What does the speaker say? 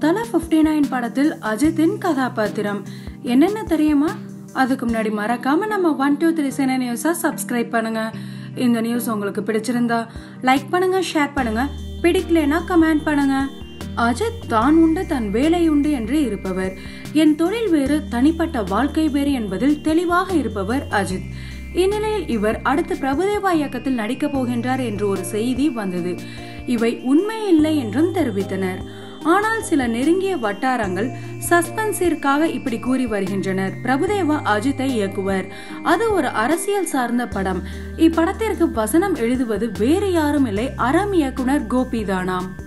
தல 59 நைன் படத்தில் அஜித்தின் கதாபாத்திரம் என்னென்ன தெரியுமா அதுக்கு முன்னாடி மறக்காம நம்ம ஒன் டூ த்ரீ சேன நியூஸா சப்ஸ்கிரைப் பண்ணுங்க இந்த நியூஸ் உங்களுக்கு பிடிச்சிருந்தா லைக் பண்ணுங்க ஷேர் பண்ணுங்க பிடிக்கலைன்னா கமெண்ட் பண்ணுங்க அஜித் தான் உண்டு தன் வேலை உண்டு என்று இருப்பவர் என் தொழில் வேறு தனிப்பட்ட வாழ்க்கை வேறு என்பதில் தெளிவாக இருப்பவர் அஜித் இந்நிலையில் இவர் அடுத்து பிரபுதேவா இயக்கத்தில் நடிக்கப் போகின்றார் என்று ஒரு செய்தி வந்தது இவை உண்மை இல்லை என்றும் தெரிவித்தனர் ஆனால் சில நெருங்கிய வட்டாரங்கள் சஸ்பென்ஸிற்காக இப்படி கூறி வருகின்றனர் பிரபுதேவா அஜித்தை இயக்குவர் அது ஒரு அரசியல் சார்ந்த படம் இப்படத்திற்கு வசனம் எழுதுவது வேறு யாரும் இல்லை அறம் இயக்குனர் கோபிதானாம்